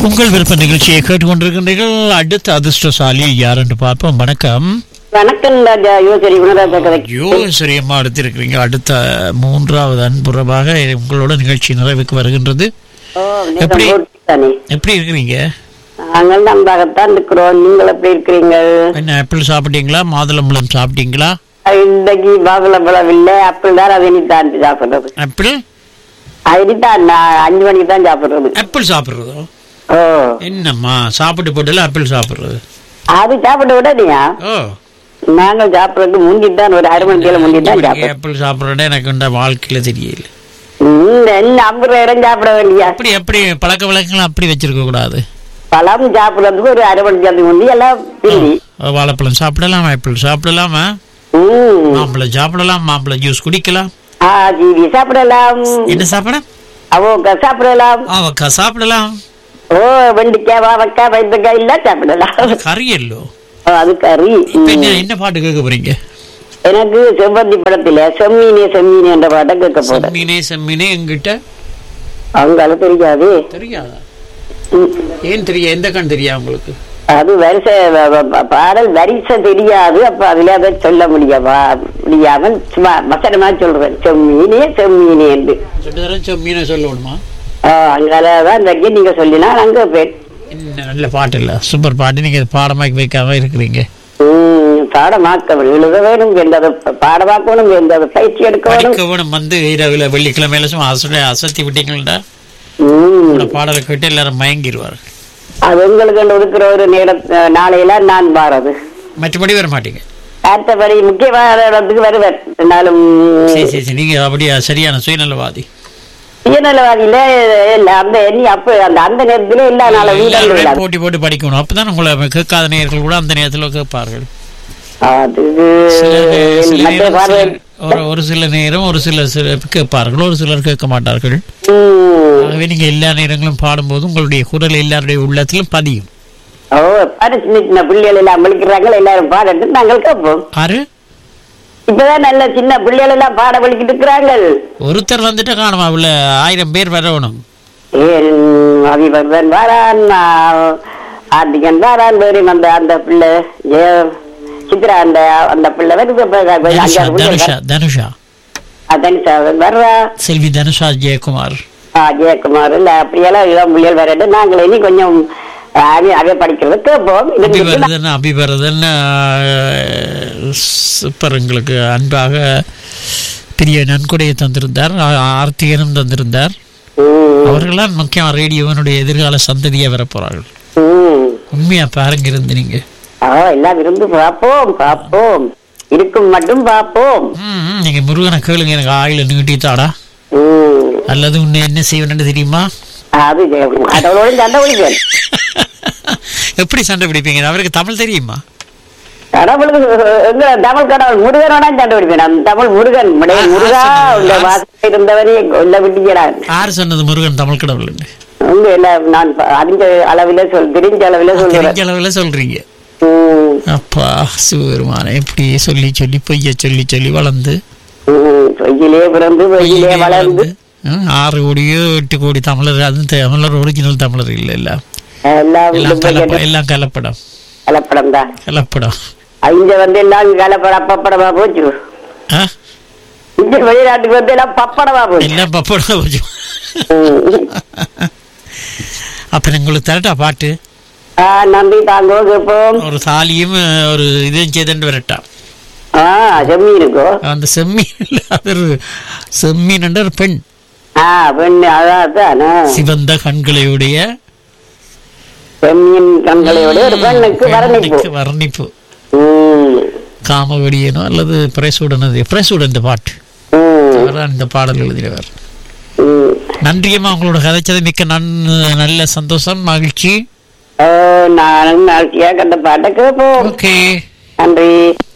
உங்கள் விருப்ப நிகழ்ச்சியை கேட்டுக்கொண்டிருக்கின்றீர்கள் அடுத்த அதிர்ஷ்டசாலி யார் என்று பார்ப்போம் வணக்கம் வணக்கம் ராஜா யோசரி குணராஜா கதைக்கு ஐயோ சரியம்மா எடுத்திருக்கிறீங்க அடுத்த மூன்றாவது அன்புறவாக உங்களோட நிகழ்ச்சி நிறைவுக்கு வருகின்றது ஓ எப்படி? நேரம் போட்டுத்தானே எப்படி இருக்கிறீங்க நாங்கள் நன்றாகத்தான் இருக்கிறோம் நீங்கள் எப்படி இருக்கிறீங்க என்ன ஆப்பிள் சாப்பிட்டீங்களா மாதுளம்பழம் சாப்பிட்டீங்களா இன்றைக்கு மாதுளம்பழம் இல்லை ஆப்பிள் தான் அது இனித்தான் சாப்பிடுறது ஆப்பிள் அது இனித்தான் நான் அஞ்சு மணிக்கு தான் சாப்பிடுறது ஆப்பிள் சாப்பிட்றதோ ஓ என்னம்மா சாப்பிட்டு போட்டுல ஆப்பிள் சாப்பிட்றது அது சாப்பிட விடாதீங்க ஓ நாங்கள் சாப்பிடுறது முந்தித்தான் ஒரு அரை மணி நேரம் முந்தித்தான் சாப்பிடுறோம் ஆப்பிள் சாப்பிட்றத எனக்கு இந்த வாழ்க்கையில தெரியல ம், என்ன ஐம்பது நேரம் சாப்பிட வேண்டியா அப்படி எப்படி பழக்க வழக்கங்கள் அப்படி வச்சிருக்க கூடாது பழம் சாப்பிடுறதுக்கு ஒரு அரை மணி நேரத்துக்கு முந்தி எல்லாம் பிந்தி வாழைப்பழம் சாப்பிடலாம் ஆப்பிள் சாப்பிடலாமா ம் மாம்பழம் சாப்பிடலாம் மாம்பழம் ஜூஸ் குடிக்கலாம் ஆ ஜீவி சாப்பிடலாம் என்ன சாப்பிட அவங்க சாப்பிடலாம் அவக்காய் சாப்பிடலாம் ஓ வெண்டிக்காய் வாழைக்காய் வைத்தக்காய் இல்ல சாப்பிடலாம் கறி எல்லோ ஓ, அது கறி இப்ப ம். என்ன என்ன பாட்டு கேட்க போறீங்க எனக்கு செவ்வந்தி படத்துல செம்மீனே செம்மீனே என்ற பாட்டை கேட்க போறேன் செம்மீனே செம்மீனே எங்கிட்ட அவங்களால தெரியாது தெரியாதா ம். ஏன் தெரியா எந்த கண் தெரியா உங்களுக்கு அது வரிசை வ- வ- வ- பாடல் வரிசை தெரியாது அப்ப அதுல அதை சொல்ல முடியவா முடியாமல் சும்மா வசனமா சொல்றேன் செம்மீனே செம்மீனே என்று ரெண்டு தரம் செம்மீனை சொல்லணுமா ஆ, அங்காலதான் இந்த நீங்க சொல்லினா அங்க போய் என்ன நல்ல பாட்டு இல்ல சூப்பர் பாட்டு நீங்க இது பாடமாக்கி வைக்காம இருக்கிறீங்க ம், பாடமாக்க எழுத வேணும் என்றதை பாடமாக்கணும் என்றதை பயிற்சி எடுக்க வேணும் படிக்க வேணும் வந்து இரவுல வெள்ளிக்கிழமையில சும்மா அசை அசத்தி விட்டீங்கள்டா ம். உங்களோட பாடலை கேட்டு எல்லாரும் மயங்கிடுவார் அது உங்களுக்கு ஒதுக்குற ஒரு நேரம் நாளையில நான் வாரது மற்றபடி வர மாட்டீங்க அடுத்தபடி முக்கியமான இடத்துக்கு வருவேன் என்னாலும் சரி சரி சரி நீங்க அப்படியா சரியான சுயநலவாதி சுயநலவாதியில இல்ல அந்த எண்ணி அப்ப அந்த அந்த நேரத்துல இல்ல நாளை எல்லாருமே வீடு போட்டி போட்டு படிக்கணும் அப்பதான் உங்களை கேட்காத நேயர்கள் கூட அந்த நேரத்துல கேட்பார்கள் அது சில நே- சில மற்ற நேரம் பார்வை சில- ஒரு ஒரு சில நேரம் ஒரு சில சில கேட்பார்கள் ஒரு சிலர் கேட்க மாட்டார்கள் ம். ஆகவே நீங்க எல்லா நேரங்களும் பாடும்போது உங்களுடைய குரல் எல்லாருடைய உள்ளத்திலும் பதியும் ஓ பாரு சின்ன சின்ன பிள்ளைகள் எல்லாம் விழிக்கிறாங்க எல்லாரும் பாடட்டு நாங்கள் கேட்போம் ஆறு இப்பதான் நல்ல சின்ன பிள்ளைகள் எல்லாம் பாட விழிக்கிட்டு இருக்கிறாங்க ஒருத்தர் வந்துட்டு காணுமா உள்ள ஆயிரம் பேர் வரணும் ஏன் அதிபர்தன் வாரான் ஆர்டிகன் வாரான் வேறு அந்த அந்த பிள்ளை ஜெய சித்ரா அந்த அந்த பிள்ளை வருது இப்ப தனுஷா அஞ்சாறு பிள்ளை தனுஷா தனுஷா தனுஷா வர்றா செல்வி தனுஷா ஜெயக்குமார் ஆ, ஜெயக்குமார் இல்ல அப்படியெல்லாம் இளம் பிள்ளைகள் வரட்டு நாங்கள் இனி கொஞ்சம் அதை அதை படிக்கிறது கேட்போம் இருந்துட்டு அபிவரதன் அபிவரதன் சூப்பர் எங்களுக்கு அன்பாக பெரிய நன்கொடையை தந்திருந்தார் ஆ- ஆர்த்திகனும் தந்திருந்தார் ம், அவர்களால் முக்கியம் ரேடியோவனுடைய எதிர்கால சந்ததியை வரப்போறார்கள் ம். உண்மையா பாருங்க இருந்து நீங்க ஆ, எல்லாம் இருந்து பார்ப்போம் பார்ப்போம் இருக்கும் மட்டும் பார்ப்போம் ம், ம், நீங்க முருகனை கேளுங்க எனக்கு ஆயில நீட்டித்தாடா ம். அல்லது உன்னை என்ன செய்வேன்னு தெரியுமா அது கடவுளோட சண்டை பிடிப்பேன் எப்படி சண்டை பிடிப்பீங்க அவருக்கு தமிழ் தெரியுமா கடவுளுக்கு எங்க தமிழ் கடவுள் முருகனோட சண்டை பிடிப்பேன் அந்த தமிழ் முருகன் உடைய ஆ, முருகா ஆ, சொன்னது. உள்ள ஆ, வாசல் இருந்தவனே கொல்ல விட்டுக்கிறான் யார் சொன்னது முருகன் தமிழ் கடவுள்னு உங்க எல்லாம் நான் ப- அறிஞ்ச அளவில சொல் தெரிஞ்ச அளவில சொல்லுவேன் தெரிஞ்ச அளவுல சொல்றீங்க ம், அப்பா சிவபெருமான எப்படி சொல்லி சொல்லி பொய்ய சொல்லி சொல்லி வளர்ந்து ம். பொய்யிலே பிறந்து பொய்யிலே பொய்யிலே வளர்ந்து ம், ஆறு கோடியோ எட்டு கோடி தமிழர் அது தமிழர் ஒரிஜினல் தமிழர் இல்ல இல்ல எல்லாம் எல்லாம் கலப்படம் எல்லாம் கலப்படம் கலப்படம் தான் கலப்படம் இங்க வந்து எல்லாம் கலப்படம் பப்படமா போச்சு ஆ? இங்க வெளிநாட்டுக்கு வந்து எல்லாம் பப்படமா போச்சு எல்லாம் பப்படம் வச்சு ம். அப்ப உங்களுக்கு தரட்டா பாட்டு ஆ, நன்றி தாங்கோ கேட்போம் ஒரு தாலியும் ஒரு இதையும் செய்துட்டு வரட்டா ஆ செம்மி இருக்கோ அந்த செம்மீன் இல்ல, அது ஒரு செம்மீன் என்ற ஒரு பெண் ஆ பெண்ணு அதான் சிவந்த கண்களையுடைய செம்மியின் கண்களையோட ஒரு பெண்ணுக்கு வர்ணிப்பு பெண்ணுக்கு வர்ணிப்பு ம், காமவெடியனோ அல்லது பிரசுடனது பிரசுடன் பாட்டு ம், அவர்தான் இந்த பாடல் எழுதியவர் ம். நன்றியம்மா உங்களோட கதைச்சது மிக்க நன் நல்ல சந்தோஷம் மகிழ்ச்சி ஓ, நானும் நாளைக்கியா கண்ட பாட்டை கேட்போம் ஓகே நன்றி